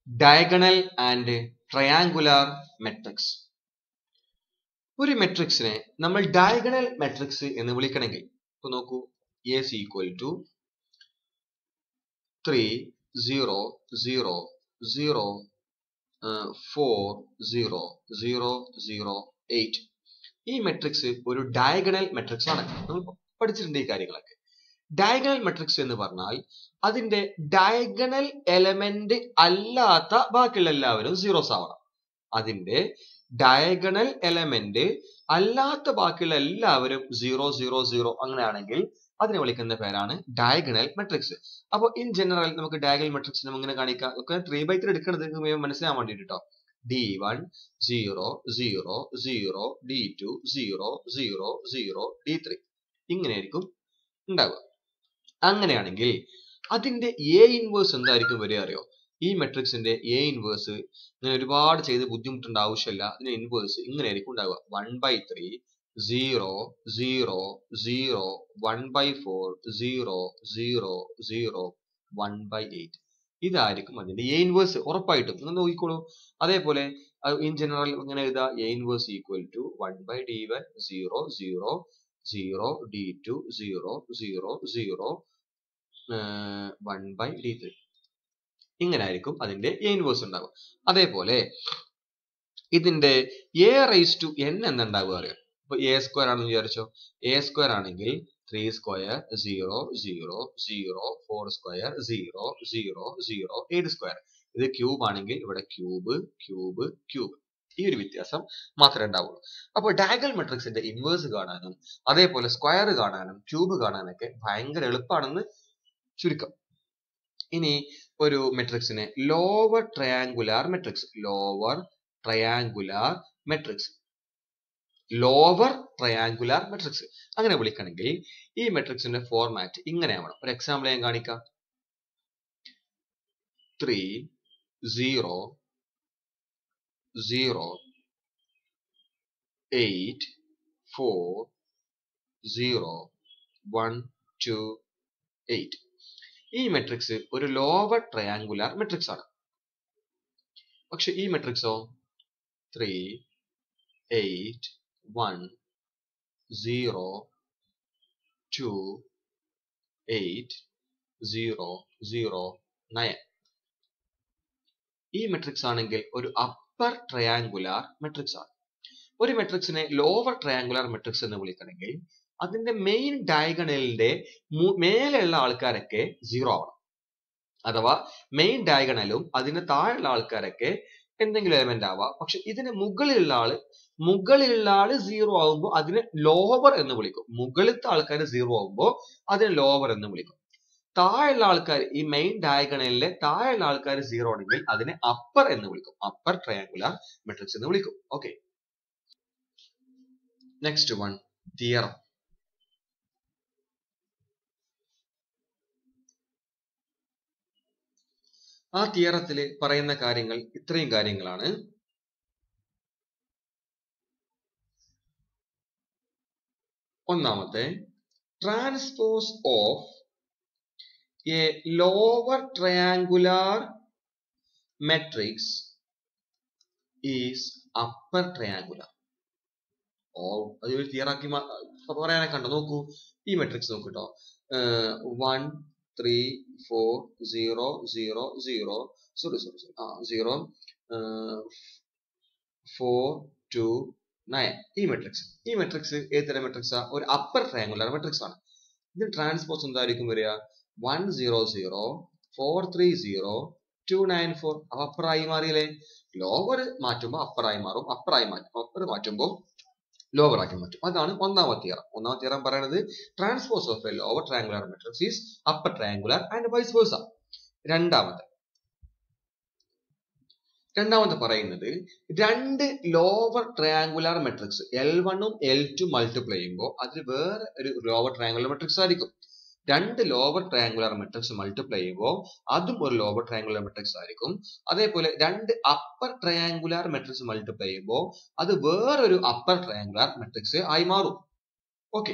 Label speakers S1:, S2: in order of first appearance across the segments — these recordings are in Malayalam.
S1: ഡയഗണൽ ആൻഡ് ട്രയാങ്കുലാർ മെട്രിക്സ് ഒരു മെട്രിക്സിനെ നമ്മൾ ഡയഗണൽ മെട്രിക്സ് എന്ന് വിളിക്കണമെങ്കിൽ ഇപ്പൊ നോക്കൂ S equal to three zero zero zero four zero zero zero eight ഈ മെട്രിക്സ് ഒരു ഡയഗണൽ മെട്രിക്സ് ആണ് നമ്മൾ പഠിച്ചിട്ടുണ്ട് ഈ കാര്യങ്ങളൊക്കെ ഡയഗണൽ മെട്രിക്സ് എന്ന് പറഞ്ഞാൽ അതിന്റെ ഡയഗണൽ എലമെന്റ് അല്ലാത്ത ബാക്കിയുള്ള എല്ലാവരും സീറോസ് ആവണം അതിന്റെ ഡയഗണൽ എലമെന്റ് അല്ലാത്ത ബാക്കിയുള്ള എല്ലാവരും സീറോ സീറോ സീറോ അങ്ങനെയാണെങ്കിൽ അതിനെ വിളിക്കുന്ന പേരാണ് ഡയഗണൽ മെട്രിക്സ് അപ്പോൾ ഇൻ ജനറൽ നമുക്ക് ഡയഗണൽ മെട്രിക്സ് എങ്ങനെ കാണിക്കാം ഒക്കെ ത്രീ ബൈ ത്രീ എടുക്കുന്നത് മനസ്സിലാൻ വേണ്ടിട്ട് കേട്ടോ D one zero zero zero D two zero zero zero D three ഇങ്ങനെയായിരിക്കും ഉണ്ടാവുക അങ്ങനെയാണെങ്കിൽ അതിന്റെ എ ഇൻവേഴ്സ് എന്തായിരിക്കും വരിക അറിയോ ഈ മെട്രിക്സിന്റെ എ ഇൻവേഴ്സ് ഇങ്ങനെ ഒരുപാട് ചെയ്ത് ബുദ്ധിമുട്ടേണ്ട ആവശ്യമില്ല അതിന്റെ ഇൻവേഴ്സ് ഇങ്ങനെയായിരിക്കും ഉണ്ടാവുക one by three zero zero zero one by four zero zero zero one by eight ഇതായിരിക്കും അതിന്റെ എ ഇൻവേഴ്സ് ഉറപ്പായിട്ടും നിങ്ങൾ നോക്കിക്കോളൂ അതേപോലെ ഇൻ ജനറൽ ഇങ്ങനെ എഴുതാ A inverse equal to one by D one zero zero zero D two zero zero zero one by D three ഇങ്ങനെ ആയിരിക്കും അതിന്റെ എ ഇൻവേഴ്സ് ഉണ്ടാവുക അതേപോലെ ഇതിന്റെ എ റൈസ് ടു എൻ എന്നുണ്ടാവുക അറിയാം ഇപ്പൊ എ സ്ക്വയർ ആണെന്ന് വിചാരിച്ചോ എ സ്ക്വയർ ആണെങ്കിൽ three square zero zero zero four square zero zero zero eight square ഇത് ക്യൂബ് ആണെങ്കിൽ ഇവിടെ ക്യൂബ് ക്യൂബ് ക്യൂബ് ഈ ഒരു വ്യത്യാസം മാത്രമേ ഉണ്ടാവുള്ളൂ അപ്പോൾ ഡയഗൽ മെട്രിക്സിന്റെ ഇൻവേഴ്സ് കാണാനും അതേപോലെ സ്ക്വയർ കാണാനും ക്യൂബ് കാണാനൊക്കെ ഭയങ്കര എളുപ്പമാണെന്ന് ചുരുക്കം ഇനി ഒരു മെട്രിക്സിനെ lower triangular matrix lower triangular matrix lower triangular matrix അങ്ങനെ വിളിക്കണമെങ്കിൽ ഈ മെട്രിക്സിന്റെ ഫോർമാറ്റ് ഇങ്ങനെ ആവണം ഒരു എക്സാമ്പിൾ ഞാൻ കാണിക്കാം three zero zero eight four zero one two eight ഈ മെട്രിക്സ് ഒരു ലോവർ ട്രയാങ്കുലാർ മെട്രിക്സ് ആണ് പക്ഷെ ഈ മെട്രിക്സോ three eight one zero two eight zero zero nine ഈ മെട്രിക്സ് ആണെങ്കിൽ ഒരു അപ്പർ ട്രയാങ്കുലാർ മെട്രിക്സ് ആണ് ഒരു മെട്രിക്സിനെ ലോവർ ട്രയാങ്കുലാർ മെട്രിക്സ് എന്ന് വിളിക്കണമെങ്കിൽ അതിന്റെ മെയിൻ ഡയഗണലിന്റെ മേലെയുള്ള ആൾക്കാരൊക്കെ സീറോ ആവണം അഥവാ മെയിൻ ഡയഗണലും അതിന് താഴെയുള്ള ആൾക്കാരൊക്കെ എന്തെങ്കിലും എലമെന്റ് ആവാം പക്ഷെ ഇതിന് മുകളിലുള്ള ആള് മുകളിലുള്ള ആള് സീറോ ആകുമ്പോൾ അതിനെ ലോവർ എന്ന് വിളിക്കും മുകളിലത്തെ ആൾക്കാർ സീറോ ആകുമ്പോൾ അതിനെ ലോവർ എന്ന് വിളിക്കും താഴെയുള്ള ആൾക്കാർ ഈ മെയിൻ ഡയഗണലിലെ താഴെയുള്ള ആൾക്കാർ സീറോ ആണെങ്കിൽ അതിനെ അപ്പർ എന്ന് വിളിക്കും അപ്പർ ട്രയാങ്കുലാർ മെട്രിക്സ് എന്ന് വിളിക്കും ഓക്കെ നെക്സ്റ്റ് വൺ തിയറം ആ തിയറത്തിൽ പറയുന്ന കാര്യങ്ങൾ ഇത്രയും കാര്യങ്ങളാണ് ഒന്നാമത്തെ transpose of a lower triangular matrix is upper triangular ഓ അത് ഒരു തിയറാക്കി പറയാനൊക്കെ കണ്ടോ നോക്കൂ ഈ മെട്രിക്സ് നോക്കൂ കേട്ടോ one three four zero zero zero sorry sorry sorry ആ സീറോ ഫോർ ടു നയൻ ഈ മെട്രിക്സ് ഈ മെട്രിക്സ് ഏത് തരം മെട്രിക്സാ ഒരു അപ്പർ ട്രയാങ്കുലർ മെട്രിക്സ് ആണ് ഇത് ട്രാൻസ്പോസ് എന്തായിരിക്കും വരിക one zero zero four three zero two nine four അപ്പറായി മാറിയില്ലേ ലോവർ മാറ്റുമ്പോൾ അപ്പറായി മാറും അപ്പറായി മാറ്റും അപ്പർ മാറ്റുമ്പോൾ ലോവർ ആക്കി മാറ്റും അതാണ് ഒന്നാമത്തെ തിയറം ഒന്നാമത്തെ തിയറം പറയുന്നത് transpose of a lower triangular matrix is upper triangular and vice versa രണ്ടാമത്തെ രണ്ടാമത്തെ പറയുന്നത് രണ്ട് ലോവർ ട്രയാങ്കുലർ മെട്രിക്സ് എൽ വണ്ണും എൽ ടു മൾട്ടിപ്ലൈ ചെയ്യുമ്പോൾ അതിൽ വേറെ ഒരു ലോവർ ട്രയാങ്കുലർ മെട്രിക്സ് ആയിരിക്കും രണ്ട് ലോവർ ട്രയാങ്കുലർ മെട്രിക്സ് മൾട്ടിപ്ലൈ ചെയ്യുമ്പോൾ അതും ഒരു ലോവർ ട്രയാങ്കുലർ മെട്രിക്സ് ആയിരിക്കും അതേപോലെ രണ്ട് അപ്പർ ട്രയാങ്കുലർ മെട്രിക്സ് മൾട്ടിപ്ലൈ ചെയ്യുമ്പോൾ അത് വേറൊരു അപ്പർ ട്രയാങ്കുലർ മെട്രിക്സ് ആയി മാറും ഓക്കെ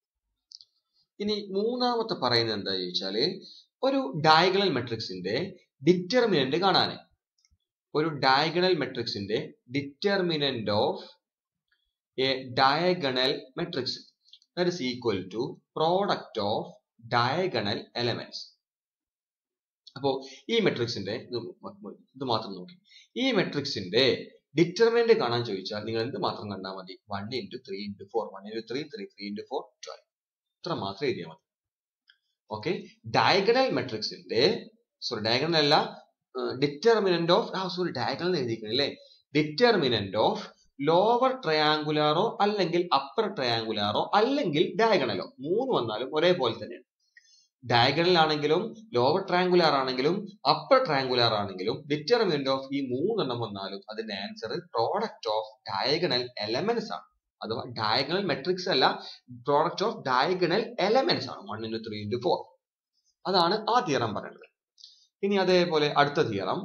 S1: ഇനി മൂന്നാമത്തെ പറയുന്നത് എന്താ ചോദിച്ചാല് ഒരു ഡയഗണൽ മെട്രിക്സിന്റെ ഡിറ്റർമിനന്റ് കാണാൻ ഒരു ഡയഗണൽ മെട്രിക്സിന്റെ determinant of a diagonal matrix that is equal to product of diagonal elements അപ്പോ ഈ മെട്രിക്സിന്റെ ഇത് മാത്രം നോക്കി ഈ മെട്രിക്സിന്റെ ഡിറ്റർമിനന്റ് കാണാൻ ചോദിച്ചാൽ നിങ്ങൾ എന്ത് മാത്രം കണ്ടാൽ മതി one into three into four one into three three three into four twelve ഇത്ര മാത്രം എഴുതിയാൽ മതി ഓക്കെ ഡയഗണൽ മെട്രിക്സിന്റെ സോറി ഡയഗണൽ അല്ല ഡിറ്റർമിനന്റ് ഓഫ് ആ സോറി ഡയഗണൽ എഴുതിയിരിക്കണം അല്ലേ ഡിറ്റർമിനന്റ് ഓഫ് ലോവർ ട്രയാങ്കുലാറോ അല്ലെങ്കിൽ അപ്പർ ട്രയാങ്കുലാറോ അല്ലെങ്കിൽ ഡയഗണലോ മൂന്ന് വന്നാലും ഒരേപോലെ തന്നെയാണ് ഡയഗണൽ ആണെങ്കിലും ലോവർ ട്രയാങ്കുലാർ ആണെങ്കിലും അപ്പർ ട്രയാങ്കുലാർ ആണെങ്കിലും ഡിറ്റർമിനന്റ് ഓഫ് ഈ മൂന്നെണ്ണം വന്നാലും അതിന്റെ answer product of diagonal elements ആണ് അഥവാ ഡയഗണൽ മെട്രിക്സ് അല്ല പ്രോഡക്റ്റ് ഓഫ് ഡയഗണൽ എലമെന്റ്സ് ആണ് one into three into four അതാണ് ആ തിയറം പറയുന്നത് ഇനി അതേപോലെ അടുത്ത തിയറം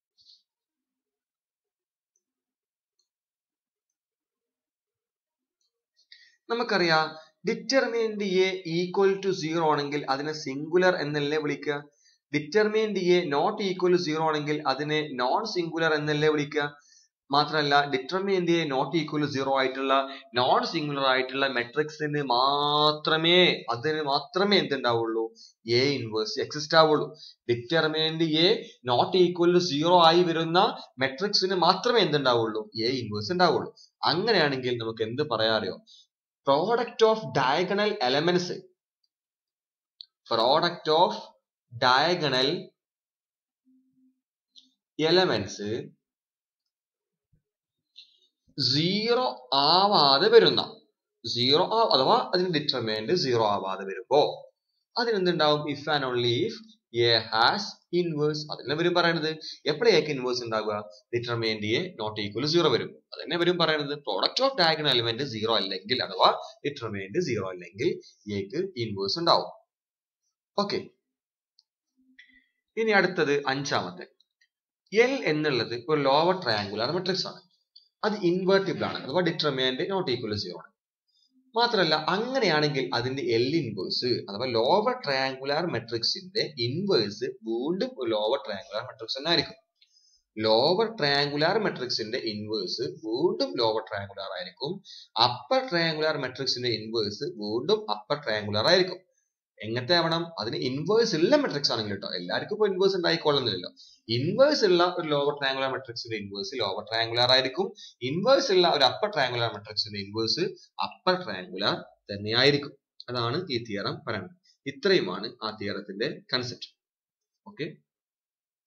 S1: നമുക്കറിയാം determinant A equal to zero ആണെങ്കിൽ അതിനെ സിംഗുലർ എന്നല്ലേ വിളിക്കുക determinant A not equal to zero ആണെങ്കിൽ അതിനെ നോൺ സിംഗുലർ എന്നല്ലേ വിളിക്കുക മാത്രമല്ല determinant A not equal to zero ആയിട്ടുള്ള നോൺ സിംഗുലർ ആയിട്ടുള്ള മെട്രിക്സിന് മാത്രമേ അതിന് മാത്രമേ എന്തുണ്ടാവുള്ളൂ എ ഇൻവേഴ്സ് എക്സിസ്റ്റ് ആവുള്ളൂ determinant A not equal to zero ആയി വരുന്ന മെട്രിക്സിന് മാത്രമേ എന്തുണ്ടാവുള്ളൂ എ ഇൻവേഴ്സ് ഉണ്ടാവുള്ളൂ അങ്ങനെയാണെങ്കിൽ നമുക്ക് എന്ത് പറയാറിയോ product of diagonal elements product of diagonal elements zero ആവാതെ വരുന്ന സീറോ അഥവാ അതിന്റെ ഡിറ്റർമിനന്റ് സീറോ ആവാതെ വരുമ്പോ അതിനെന്തുണ്ടാവും if and only if A has inverse അതന്നെ വരും പറയണത് എപ്പോഴേക്ക് ഇൻവേഴ്സ് ഉണ്ടാവുക determinant A not equal zero വരും അതന്നെ വരും പറയണത് product of diagonal element zero അല്ലെങ്കിൽ അഥവാ ഡിറ്റർമിനന്റ് സീറോ അല്ലെങ്കിൽ എക്ക് ഇൻവേഴ്സ് ഉണ്ടാവും ഓക്കെ ഇനി അടുത്തത് അഞ്ചാമത്തെ എൽ എന്നുള്ളത് ഒരു ലോവർ ട്രയാങ്കുലർ മെട്രിക്സ് ആണ് അത് ഇൻവേർട്ടിബിൾ ആണ് അഥവാ ഡിറ്റർമിനന്റ് നോട്ട് ഈക്വൽ സീറോ ആണ് മാത്രമല്ല അങ്ങനെയാണെങ്കിൽ അതിന്റെ എൽ ഇൻവേഴ്സ് അഥവാ ലോവർ ട്രയാങ്കുലാർ മെട്രിക്സിന്റെ ഇൻവേഴ്സ് വീണ്ടും ലോവർ ട്രയാങ്കുലാർ മെട്രിക്സ് തന്നെ ആയിരിക്കും ലോവർ ട്രയാങ്കുലാർ മെട്രിക്സിന്റെ ഇൻവേഴ്സ് വീണ്ടും ലോവർ ട്രയാങ്കുലാർ ആയിരിക്കും അപ്പർ ട്രയാങ്കുലാർ മെട്രിക്സിന്റെ ഇൻവേഴ്സ് വീണ്ടും അപ്പർ ട്രയാങ്കുലാർ ആയിരിക്കും എങ്ങനത്തെ ആവണം അതിന് ഇൻവേഴ്സ് ഉള്ള മെട്രിക്സ് ആണെങ്കിൽ കേട്ടോ എല്ലാവർക്കും ഇപ്പോൾ ഇൻവേഴ്സ് ഉണ്ടായിക്കൊള്ളുന്നില്ലല്ലോ ഇൻവേഴ്സ് ഉള്ള ഒരു ലോവർ ട്രയാങ്കുലാർ മെട്രിക്സിന്റെ ഇൻവേഴ്സ് ലോവർ ട്രയാങ്കുലാർ ആയിരിക്കും ഇൻവേഴ്സ് ഉള്ള ഒരു അപ്പർ ട്രയാങ്കുലാർ മെട്രിക്സിന്റെ ഇൻവേഴ്സ് അപ്പർ ട്രയാങ്കുലാർ തന്നെയായിരിക്കും അതാണ് ഈ തിയറം പറയുന്നത് ഇത്രയുമാണ് ആ തിയറത്തിന്റെ കൺസെപ്റ്റ് ഓക്കെ